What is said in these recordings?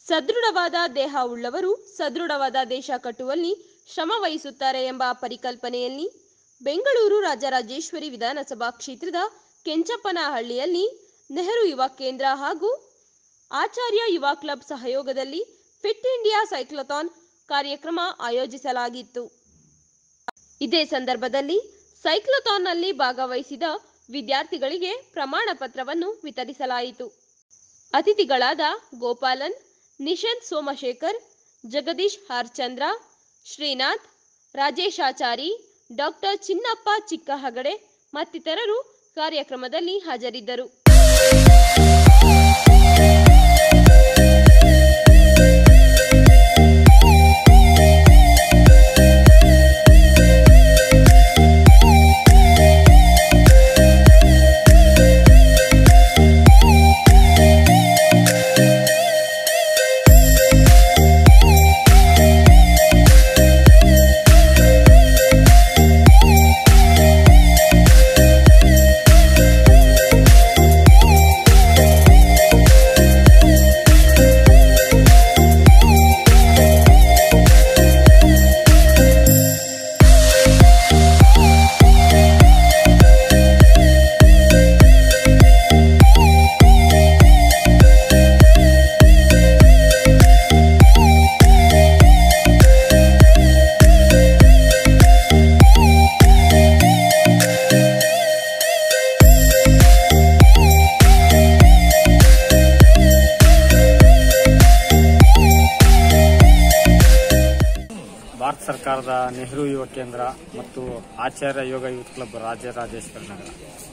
ಸದೃಢವಾದ ದೇಹ ಉಳ್ಳವರು ಸದೃಢವಾದ ದೇಶ ಕಟ್ಟುವಲ್ಲಿ ಶ್ರಮ ವಹಿಸುತ್ತಾರೆ ಎಂಬ ಪರಿಕಲ್ಪನೆಯಲ್ಲಿ ಬೆಂಗಳೂರು ರಾಜರಾಜೇಶ್ವರಿ ವಿಧಾನಸಭಾ ಕ್ಷೇತ್ರದ ಕೆಂಚಪ್ಪನಹಳ್ಳಿಯಲ್ಲಿ ನೆಹರು ಯುವ ಕೇಂದ್ರ ಹಾಗೂ ಆಚಾರ್ಯ ಯುವ ಕ್ಲಬ್ ಸಹಯೋಗದಲ್ಲಿ ಫಿಟ್ ಇಂಡಿಯಾ ಸೈಕ್ಲಥಾನ್ ಕಾರ್ಯಕ್ರಮ ಆಯೋಜಿಸಲಾಗಿತ್ತು ಇದೇ ಸಂದರ್ಭದಲ್ಲಿ ಸೈಕ್ಲಥಾನ್ನಲ್ಲಿ ಭಾಗವಹಿಸಿದ ವಿದ್ಯಾರ್ಥಿಗಳಿಗೆ ಪ್ರಮಾಣ ಪತ್ರವನ್ನು ವಿತರಿಸಲಾಯಿತು ಅತಿಥಿಗಳಾದ ಗೋಪಾಲನ್ ನಿಶಂತ್ ಸೋಮಶೇಖರ್ ಜಗದೀಶ್ ಹಾರ್ಚಂದ್ರ ಶ್ರೀನಾಥ್ ರಾಜೇಶಾಚಾರಿ ಡಾಕ್ಟರ್ ಚಿನ್ನಪ್ಪ ಚಿಕ್ಕಹಗಡೆ ಮತ್ತಿತರರು ಕಾರ್ಯಕ್ರಮದಲ್ಲಿ ಹಾಜರಿದ್ದರು ಭಾರತ ಸರ್ಕಾರದ ನೆಹರು ಯುವ ಕೇಂದ್ರ ಮತ್ತು ಆಚಾರ್ಯ ಯೋಗ ಯೂತ್ ಕ್ಲಬ್ ರಾಜರಾಜೇಶ್ವರಿ ನಗರ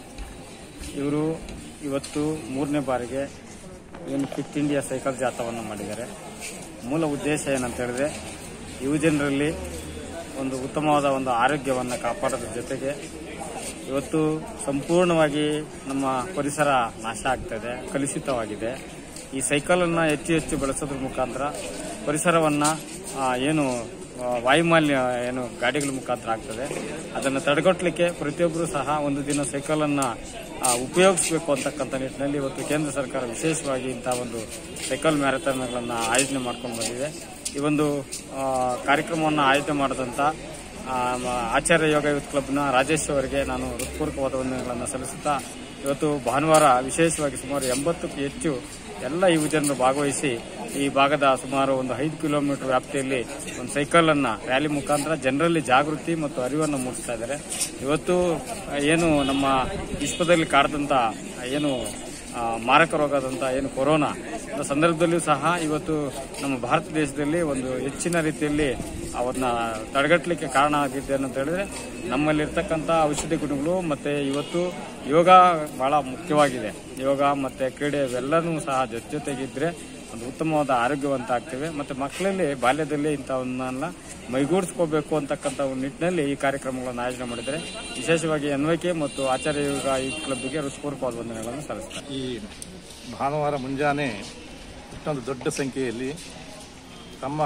ಇವರು ಇವತ್ತು ಮೂರನೇ ಬಾರಿಗೆ ಏನು ಫಿಟ್ ಇಂಡಿಯಾ ಸೈಕಲ್ ಜಾಥವನ್ನು ಮಾಡಿದ್ದಾರೆ ಮೂಲ ಉದ್ದೇಶ ಏನಂತ ಹೇಳಿದ್ರೆ ಯುವಜನರಲ್ಲಿ ಒಂದು ಉತ್ತಮವಾದ ಒಂದು ಆರೋಗ್ಯವನ್ನು ಕಾಪಾಡೋದ್ರ ಜೊತೆಗೆ ಇವತ್ತು ಸಂಪೂರ್ಣವಾಗಿ ನಮ್ಮ ಪರಿಸರ ನಾಶ ಆಗ್ತಾ ಇದೆ ಕಲುಷಿತವಾಗಿದೆ ಈ ಸೈಕಲನ್ನು ಹೆಚ್ಚು ಹೆಚ್ಚು ಬಳಸೋದ್ರ ಮುಖಾಂತರ ಪರಿಸರವನ್ನು ಏನು ಆ, ವಾಯುಮಾಲಿನ್ಯ ಏನು ಗಾಡಿಗಳ ಮುಖಾಂತರ ಆಗ್ತದೆ ಅದನ್ನು ತಡೆಗಟ್ಟಲಿಕ್ಕೆ ಪ್ರತಿಯೊಬ್ಬರು ಸಹ ಒಂದು ದಿನ ಸೈಕಲನ್ನು ಉಪಯೋಗಿಸಬೇಕು ಅಂತಕ್ಕಂಥ ನಿಟ್ಟಿನಲ್ಲಿ ಇವತ್ತು ಕೇಂದ್ರ ಸರ್ಕಾರ ವಿಶೇಷವಾಗಿ ಇಂತಹ ಒಂದು ಸೈಕಲ್ ಮ್ಯಾರಥಾನ್ಗಳನ್ನು ಆಯೋಜನೆ ಮಾಡ್ಕೊಂಡು ಬಂದಿದೆ ಈ ಒಂದು ಆ, ಕಾರ್ಯಕ್ರಮವನ್ನು ಆಯೋಜನೆ ಮಾಡಿದಂಥ ಆ, ಮ- ಆಚಾರ್ಯ ಯೋಗ ಯೂತ್ ಕ್ಲಬ್ನ ರಾಜೇಶ್ ಅವರಿಗೆ ನಾನು ಹೃತ್ಪೂರ್ವಕವಾದ ವಂದನೆಗಳನ್ನು ಸಲ್ಲಿಸುತ್ತಾ ಇವತ್ತು ಭಾನುವಾರ ವಿಶೇಷವಾಗಿ ಸುಮಾರು ಎಂಬತ್ತಕ್ಕೂ ಹೆಚ್ಚು ಎಲ್ಲ ಯುವಜನರು ಭಾಗವಹಿಸಿ ಈ ಭಾಗದ ಸುಮಾರು ಒಂದು ಐದು ಕಿಲೋಮೀಟರ್ ವ್ಯಾಪ್ತಿಯಲ್ಲಿ ಒಂದು ಸೈಕಲ್ ಅನ್ನ ರ್ಯಾಲಿ ಮುಖಾಂತರ ಜನರಲ್ಲಿ ಜಾಗೃತಿ ಮತ್ತು ಅರಿವನ್ನು ಮೂಡಿಸ್ತಾ ಇದ್ದಾರೆ ಇವತ್ತು ಆ, ಏನು ನಮ್ಮ ವಿಶ್ವದಲ್ಲಿ ಕಾಡ್ದಂತ ಏನು ಆ, ಮಾರಕ ರೋಗದಂತ ಏನು ಕೊರೋನಾ ಅಂತ ಸಂದರ್ಭದಲ್ಲಿಯೂ ಸಹ ಇವತ್ತು ನಮ್ಮ ಭಾರತ ದೇಶದಲ್ಲಿ ಒಂದು ಹೆಚ್ಚಿನ ರೀತಿಯಲ್ಲಿ ಅವನ್ನ ತಡೆಗಟ್ಟಲಿಕ್ಕೆ ಕಾರಣ ಆಗಿದೆ ಅಂತ ಹೇಳಿದ್ರೆ ನಮ್ಮಲ್ಲಿರ್ತಕ್ಕಂಥ ಔಷಧಿ ಗುಣಗಳು ಮತ್ತೆ ಇವತ್ತು ಯೋಗ ಬಹಳ ಮುಖ್ಯವಾಗಿದೆ ಯೋಗ ಮತ್ತೆ ಕ್ರೀಡೆ ಇವೆಲ್ಲನೂ ಸಹ ಜೊತೆ ಜೊತೆಗಿದ್ರೆ ಒಂದು ಉತ್ತಮವಾದ ಆರೋಗ್ಯವಂತ ಆಗ್ತೇವೆ ಮತ್ತೆ ಮಕ್ಕಳಲ್ಲಿ ಬಾಲ್ಯದಲ್ಲಿ ಇಂಥವನ್ನೆಲ್ಲ ಮೈಗೂಡಿಸ್ಕೋಬೇಕು ಅಂತಕ್ಕಂಥ ಒಂದು ನಿಟ್ಟಿನಲ್ಲಿ ಈ ಕಾರ್ಯಕ್ರಮಗಳನ್ನು ಆಯೋಜನೆ ಮಾಡಿದ್ದಾರೆ ವಿಶೇಷವಾಗಿ ಎನ್ವೈಕೆ ಮತ್ತು ಆಚಾರ್ಯ ಯೋಗ ಈ ಕ್ಲಬ್ಗೆ ಹೃತ್ಪೂರ್ವಕವಾದ ವಂದನೆಗಳನ್ನು ಸಲ್ಲಿಸ್ತಾರೆ ಈ ಭಾನುವಾರ ಮುಂಜಾನೆ ಇಷ್ಟೊಂದು ದೊಡ್ಡ ಸಂಖ್ಯೆಯಲ್ಲಿ ತಮ್ಮ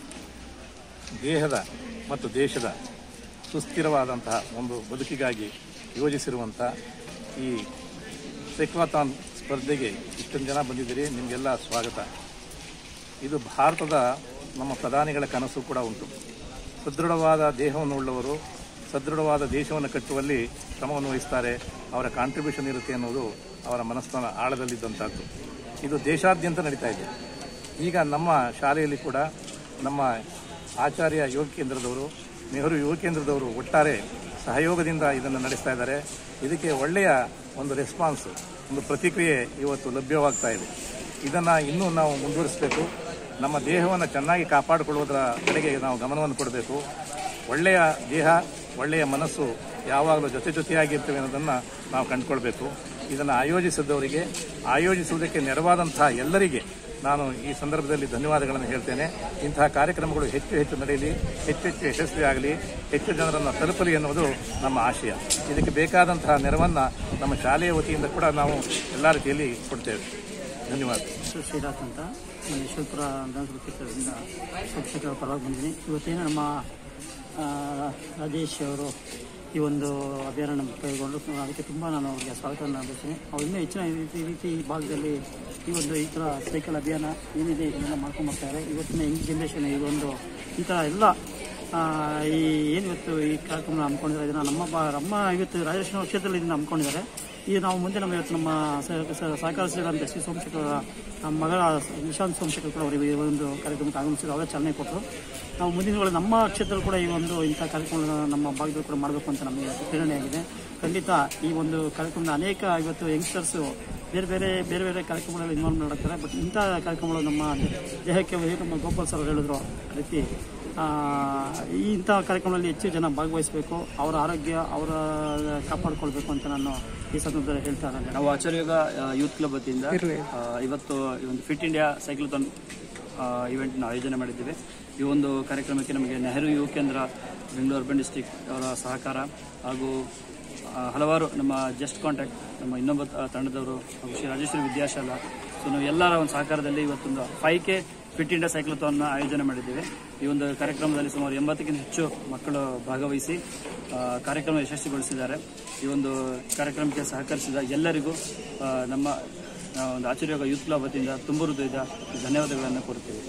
ದೇಹದ ಮತ್ತು ದೇಶದ ಸುಸ್ಥಿರವಾದಂತಹ ಒಂದು ಬದುಕಿಗಾಗಿ ಯೋಜಿಸಿರುವಂಥ ಈ ಸೈಕ್ಲಾಥಾನ್ ಸ್ಪರ್ಧೆಗೆ ಇಷ್ಟೊಂದು ಜನ ಬಂದಿದ್ದೀರಿ ನಿಮಗೆಲ್ಲ ಸ್ವಾಗತ ಇದು ಭಾರತದ ನಮ್ಮ ಪ್ರಧಾನಿಗಳ ಕನಸು ಕೂಡ ಉಂಟು ಸದೃಢವಾದ ದೇಹವನ್ನು ಉಳ್ಳವರು ಸದೃಢವಾದ ದೇಶವನ್ನು ಕಟ್ಟುವಲ್ಲಿ ಶ್ರಮವನ್ನು ವಹಿಸ್ತಾರೆ ಅವರ ಕಾಂಟ್ರಿಬ್ಯೂಷನ್ ಇರುತ್ತೆ ಅನ್ನೋದು ಅವರ ಮನಸ್ಸಿನ ಆಳದಲ್ಲಿದ್ದಂಥದ್ದು ಇದು ದೇಶಾದ್ಯಂತ ನಡೀತಾ ಇದೆ ಈಗ ನಮ್ಮ ಶಾಲೆಯಲ್ಲಿ ಕೂಡ ನಮ್ಮ ಆಚಾರ್ಯ ಯೋಗ ಕೇಂದ್ರದವರು ನೆಹರು ಯುವ ಕೇಂದ್ರದವರು ಒಟ್ಟಾರೆ ಸಹಯೋಗದಿಂದ ಇದನ್ನು ನಡೆಸ್ತಾ ಇದ್ದಾರೆ ಇದಕ್ಕೆ ಒಳ್ಳೆಯ ಒಂದು ರೆಸ್ಪಾನ್ಸ್ ಒಂದು ಪ್ರತಿಕ್ರಿಯೆ ಇವತ್ತು ಲಭ್ಯವಾಗ್ತಾ ಇದೆ ಇದನ್ನು ಇನ್ನೂ ನಾವು ಮುಂದುವರಿಸಬೇಕು ನಮ್ಮ ದೇಹವನ್ನು ಚೆನ್ನಾಗಿ ಕಾಪಾಡಿಕೊಳ್ಳುವುದರ ಕಡೆಗೆ ನಾವು ಗಮನವನ್ನು ಕೊಡಬೇಕು ಒಳ್ಳೆಯ ದೇಹ ಒಳ್ಳೆಯ ಮನಸ್ಸು ಯಾವಾಗಲೂ ಜೊತೆ ಜೊತೆಯಾಗಿರ್ತವೆ ಅನ್ನೋದನ್ನು ನಾವು ಕಂಡುಕೊಳ್ಬೇಕು ಇದನ್ನು ಆಯೋಜಿಸಿದವರಿಗೆ ಆಯೋಜಿಸುವುದಕ್ಕೆ ನೆರವಾದಂತಹ ಎಲ್ಲರಿಗೆ ನಾನು ಈ ಸಂದರ್ಭದಲ್ಲಿ ಧನ್ಯವಾದಗಳನ್ನು ಹೇಳ್ತೇನೆ ಇಂತಹ ಕಾರ್ಯಕ್ರಮಗಳು ಹೆಚ್ಚು ಹೆಚ್ಚು ನಡೆಯಲಿ ಹೆಚ್ಚು ಹೆಚ್ಚು ಯಶಸ್ವಿಯಾಗಲಿ ಹೆಚ್ಚು ಜನರನ್ನು ತಲುಪಲಿ ಎನ್ನುವುದು ನಮ್ಮ ಆಶಯ ಇದಕ್ಕೆ ಬೇಕಾದಂತಹ ನೆರವನ್ನು ನಮ್ಮ ಶಾಲೆಯ ವತಿಯಿಂದ ಕೂಡ ನಾವು ಎಲ್ಲ ರೀತಿಯಲ್ಲಿ ಕೊಡ್ತೇವೆ ಧನ್ಯವಾದ ಹೆಸರು ಶ್ರೀರಾತ್ ಅಂತ ನಾನು ಯಶವಂತಪುರ ವಿಧಾನಸಭಾ ಕ್ಷೇತ್ರದಿಂದ ಶಿಕ್ಷಕರ ಪರವಾಗಿ ಬಂದಿದ್ದೀನಿ ಇವತ್ತೇನು ನಮ್ಮ ಆ, ರಾಜೇಶ್ ಅವರು ಈ ಒಂದು ಅಭಿಯಾನ ನಮ್ಗೆ ಕೈಗೊಂಡು ಅದಕ್ಕೆ ತುಂಬ ನಾನು ಅವ್ರಿಗೆ ಸ್ವಾಗತವನ್ನು ಬಯಸ್ತೀನಿ ಅವ್ರು ಇನ್ನೂ ಹೆಚ್ಚಿನ ಈ ರೀತಿ- ಈ ರೀತಿ ಈ ಭಾಗದಲ್ಲಿ ಈ ಒಂದು ಈ ಥರ ಸೈಕಲ್ ಅಭಿಯಾನ ಏನಿದೆ ಇದನ್ನೆಲ್ಲ ಮಾಡ್ಕೊಂಡು ಬರ್ತಾರೆ ಇವತ್ತಿನ ಯಂಗ್ ಜನ್ರೇಷನ್ ಈ ಒಂದು ಈ ಥರ ಎಲ್ಲ ಆ, ಈ ಏನು ಇವತ್ತು ಈ ಕಾರ್ಯಕ್ರಮ ಹಮ್ಮಿಕೊಂಡಿದ್ದಾರೆ ಇದನ್ನು ನಮ್ಮ ಬಾ ನಮ್ಮ ಇವತ್ತು ರಾಜೇಶ್ವರ ಕ್ಷೇತ್ರದಲ್ಲಿ ಇದನ್ನು ಹಮ್ಮಿಕೊಂಡಿದ್ದಾರೆ ಈ ನಾವು ಮುಂದೆ ನಮ್ಮ ಇವತ್ತು ನಮ್ಮ ಸ- ಸ- ಸಹಕಾರ ಶ್ರೀರಾಮ್ ಎಸ್ ವಿ ಸೋಮಶೇಖರ್ ಅವರ ನಮ್ಮ ಮಗಳ ನಿಶಾಂತ್ ಸೋಮಶೇಖರ್ ಕೂಡ ಅವರಿಗೆ ಈ ಒಂದು ಕಾರ್ಯಕ್ರಮಕ್ಕೆ ಆಗಮಿಸಿದ್ರು ಅವರೇ ಚಾಲನೆ ಕೊಟ್ಟರು ನಾವು ಮುಂದಿನ ದಿನಗಳಲ್ಲಿ ನಮ್ಮ ಕ್ಷೇತ್ರದಲ್ಲಿ ಕೂಡ ಈ ಒಂದು ಇಂಥ ಕಾರ್ಯಕ್ರಮಗಳನ್ನ ನಮ್ಮ ಭಾಗದಲ್ಲಿ ಕೂಡ ಮಾಡಬೇಕು ಅಂತ ನಮಗೆ ಇವತ್ತು ಪ್ರೇರಣೆಯಾಗಿದೆ ಖಂಡಿತ ಈ ಒಂದು ಕಾರ್ಯಕ್ರಮದ ಅನೇಕ ಇವತ್ತು ಯಂಗ್ಸ್ಟರ್ಸು ಬೇರೆ ಬೇರೆ ಬೇರೆ ಬೇರೆ ಕಾರ್ಯಕ್ರಮಗಳಲ್ಲಿ ಇನ್ವಾಲ್ವ್ ಮಾಡ್ತಾರೆ ಬಟ್ ಇಂಥ ಕಾರ್ಯಕ್ರಮಗಳು ನಮ್ಮ ದೇಹಕ್ಕೆ ಒಳ್ಳೆ ನಮ್ಮ ಗೋಪಾಲ್ ಸರ್ ಅವ್ರು ಹೇಳಿದ್ರು ಆ ರೀತಿ ಆ, ಈ ಇಂಥ ಕಾರ್ಯಕ್ರಮದಲ್ಲಿ ಹೆಚ್ಚು ಜನ ಭಾಗವಹಿಸಬೇಕು ಅವರ ಆರೋಗ್ಯ ಅವರ ಕಾಪಾಡ್ಕೊಳ್ಬೇಕು ಅಂತ ನಾನು ಈ ಸಂದರ್ಭದಲ್ಲಿ ಹೇಳ್ತಾ ಇದ್ದೇನೆ ನಾವು ಆಚಾರ್ಯೋಗ ಯೂತ್ ಕ್ಲಬ್ ವತಿಯಿಂದ ಆ, ಇವತ್ತು ಈ ಒಂದು ಫಿಟ್ ಇಂಡಿಯಾ ಸೈಕ್ಲಥಾನ್ ಇವೆಂಟ್ನ ಆಯೋಜನೆ ಮಾಡಿದ್ದೇವೆ ಈ ಒಂದು ಕಾರ್ಯಕ್ರಮಕ್ಕೆ ನಮಗೆ ನೆಹರು ಯುವ ಕೇಂದ್ರ ಬೆಂಗಳೂರು ಅರ್ಬನ್ ಡಿಸ್ಟಿಕ್ ಅವರ ಸಹಕಾರ ಹಾಗೂ ಆ, ಹಲವಾರು ನಮ್ಮ ಜಸ್ಟ್ ಕಾಂಟ್ಯಾಕ್ಟ್ ನಮ್ಮ ಇನ್ನೊಬ್ಬ ತ- ತಂಡದವರು ಹಾಗೂ ಶ್ರೀ ರಾಜೇಶ್ವರಿ ವಿದ್ಯಾಶಾಲಾ ಸೊ ನಾವು ಎಲ್ಲರ ಒಂದು ಸಹಕಾರದಲ್ಲಿ ಇವತ್ತೊಂದು ಫೈವ್ ಕೆ ಫಿಟ್ ಇಂಡಿಯಾ ಸೈಕ್ಲಥಾನ್ನ ಆಯೋಜನೆ ಮಾಡಿದ್ದೇವೆ ಈ ಒಂದು ಕಾರ್ಯಕ್ರಮದಲ್ಲಿ ಸುಮಾರು ಎಂಬತ್ತಕ್ಕಿಂತ ಹೆಚ್ಚು ಮಕ್ಕಳು ಭಾಗವಹಿಸಿ ಆ, ಕಾರ್ಯಕ್ರಮ ಯಶಸ್ವಿಗೊಳಿಸಿದ್ದಾರೆ ಈ ಒಂದು ಕಾರ್ಯಕ್ರಮಕ್ಕೆ ಸಹಕರಿಸಿದ ಎಲ್ಲರಿಗೂ ಆ, ನಮ್ಮ ಆ, ಒಂದು ಆಚಾರ್ಯೋಗ ಯೂತ್ ಕ್ಲಬ್ ವತಿಯಿಂದ ತುಂಬ ಹೃದಯದ ಧನ್ಯವಾದಗಳನ್ನು ಕೊಡ್ತೀವಿ